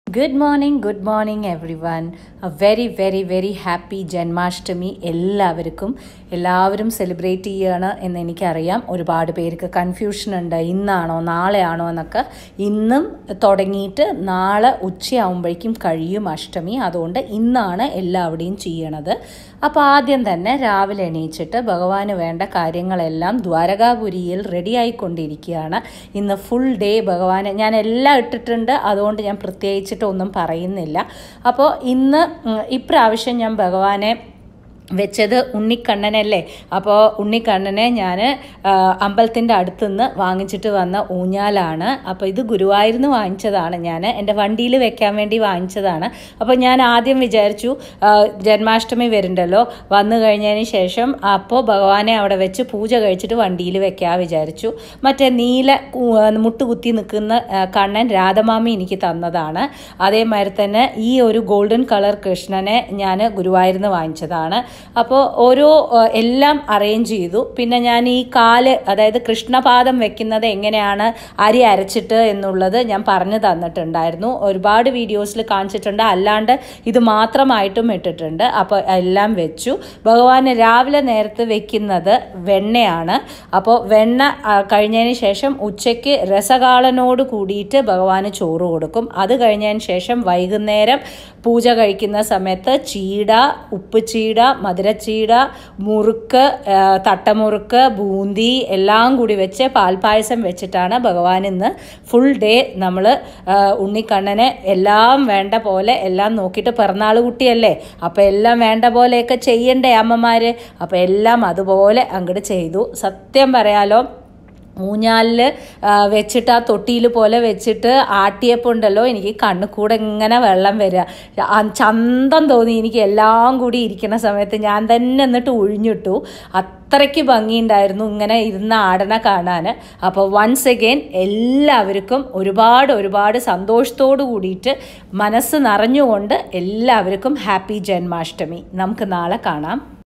good morning good morning everyone a very very very happy Janmashtami എല്ലാവർക്കും എല്ലാവരും celebrate ചെയ്യുകയാണ് എന്ന് എനിക്കറിയാം ഒരുപാട് പേർക്ക് കൺഫ്യൂഷൻ ഉണ്ട് ഇന്നാണോ നാളെയാണോ എന്നൊക്കെ ഇന്നും തുടങ്ങിയിട്ട് നാളെ ഉച്ചയാകുമ്പോഴേക്കും കഴിയും അഷ്ടമി അതുകൊണ്ട് ഇന്നാണ് എല്ലാവിടെയും ചെയ്യണത് അപ്പോൾ ആദ്യം തന്നെ രാവിലെ എണീച്ചിട്ട് ഭഗവാന് വേണ്ട കാര്യങ്ങളെല്ലാം ദ്വാരകാപുരിയിൽ റെഡി ആയിക്കൊണ്ടിരിക്കുകയാണ് ഇന്ന് ഫുൾ ഡേ ഭഗവാന് ഞാൻ എല്ലാം ഇട്ടിട്ടുണ്ട് അതുകൊണ്ട് ഞാൻ പ്രത്യേകിച്ചിട്ട് ഒന്നും പറയുന്നില്ല അപ്പോൾ ഇന്ന് ഉം, ഇപ്രാവശ്യം ഞാൻ ഭഗവാനെ വെച്ചത് ഉണ്ണിക്കണ്ണനല്ലേ അപ്പോൾ ഉണ്ണിക്കണ്ണനെ ഞാൻ അമ്പലത്തിൻ്റെ അടുത്തുനിന്ന് വാങ്ങിച്ചിട്ട് വന്ന ഊഞ്ഞാലാണ് അപ്പോൾ ഇത് ഗുരുവായൂരിന്ന് വാങ്ങിച്ചതാണ് ഞാൻ എൻ്റെ വണ്ടിയിൽ വെക്കാൻ വേണ്ടി വാങ്ങിച്ചതാണ് അപ്പോൾ ഞാൻ ആദ്യം വിചാരിച്ചു ആ, ജന്മാഷ്ടമി വരുന്നുണ്ടല്ലോ വന്നു കഴിഞ്ഞതിന് ശേഷം അപ്പോൾ ഭഗവാനെ അവിടെ വെച്ച് പൂജ കഴിച്ചിട്ട് വണ്ടിയിൽ വെക്കാൻ വിചാരിച്ചു മറ്റേ നീല കു- മുട്ടുകുത്തി നിൽക്കുന്ന ആ, കണ്ണൻ രാധമാമി എനിക്ക് തന്നതാണ് അതേമാതിരി തന്നെ ഈ ഒരു ഗോൾഡൻ കളർ കൃഷ്ണനെ ഞാൻ ഗുരുവായൂരിന്ന് വാങ്ങിച്ചതാണ് അപ്പോൾ ഓരോ ആ, എല്ലാം അറേഞ്ച് ചെയ്തു പിന്നെ ഞാൻ ഈ കാല് അതായത് കൃഷ്ണപാദം വെക്കുന്നത് എങ്ങനെയാണ് അരി അരച്ചിട്ട് എന്നുള്ളത് ഞാൻ പറഞ്ഞു തന്നിട്ടുണ്ടായിരുന്നു ഒരുപാട് വീഡിയോസിൽ കാണിച്ചിട്ടുണ്ട് അല്ലാണ്ട് ഇത് മാത്രമായിട്ടും ഇട്ടിട്ടുണ്ട് അപ്പോൾ എല്ലാം വെച്ചു ഭഗവാന് രാവിലെ നേരത്ത് വെക്കുന്നത് വെണ്ണയാണ് അപ്പോൾ വെണ്ണ ആ, കഴിഞ്ഞതിന് ശേഷം ഉച്ചയ്ക്ക് രസകാളനോട് കൂടിയിട്ട് ഭഗവാന് ചോറ് കൊടുക്കും അത് കഴിഞ്ഞതിന് ശേഷം വൈകുന്നേരം പൂജ കഴിക്കുന്ന സമയത്ത് ചീട ഉപ്പ് ചീട മധുരച്ചീട മുറുക്ക് ആ, തട്ടമുറുക്ക് ബൂന്തി എല്ലാം കൂടി വെച്ച് പാൽപ്പായസം വെച്ചിട്ടാണ് ഭഗവാൻ ഇന്ന് ഫുൾ ഡേ നമ്മൾ ഉണ്ണിക്കണ്ണനെ എല്ലാം വേണ്ട പോലെ എല്ലാം നോക്കിയിട്ട് പിറന്നാൾ കുട്ടിയല്ലേ അപ്പോൾ എല്ലാം വേണ്ട പോലെയൊക്കെ ചെയ്യണ്ടേ അമ്മമാർ അപ്പോൾ എല്ലാം അതുപോലെ അങ്ങോട്ട് ചെയ്തു സത്യം പറയാലോ ഊഞ്ഞാലിൽ വെച്ചിട്ട് ആ തൊട്ടിയിൽ പോലെ വെച്ചിട്ട് ആട്ടിയപ്പോൾ ഉണ്ടല്ലോ എനിക്ക് കണ്ണിൽ കൂടെ ഇങ്ങനെ വെള്ളം വരിക ആ ചന്തം തോന്നി എനിക്ക് എല്ലാം കൂടി ഇരിക്കുന്ന സമയത്ത് ഞാൻ തന്നെ എന്നിട്ട് ഒഴിഞ്ഞിട്ടു അത്രയ്ക്ക് ഭംഗിയുണ്ടായിരുന്നു ഇങ്ങനെ ഇരുന്ന് ആടണ കാണാൻ അപ്പോൾ വൺസ് അഗെയിൻ എല്ലാവർക്കും ഒരുപാട് ഒരുപാട് സന്തോഷത്തോടു കൂടിയിട്ട് മനസ്സ് നിറഞ്ഞുകൊണ്ട് എല്ലാവർക്കും ഹാപ്പി ജന്മാഷ്ടമി നമുക്ക് നാളെ കാണാം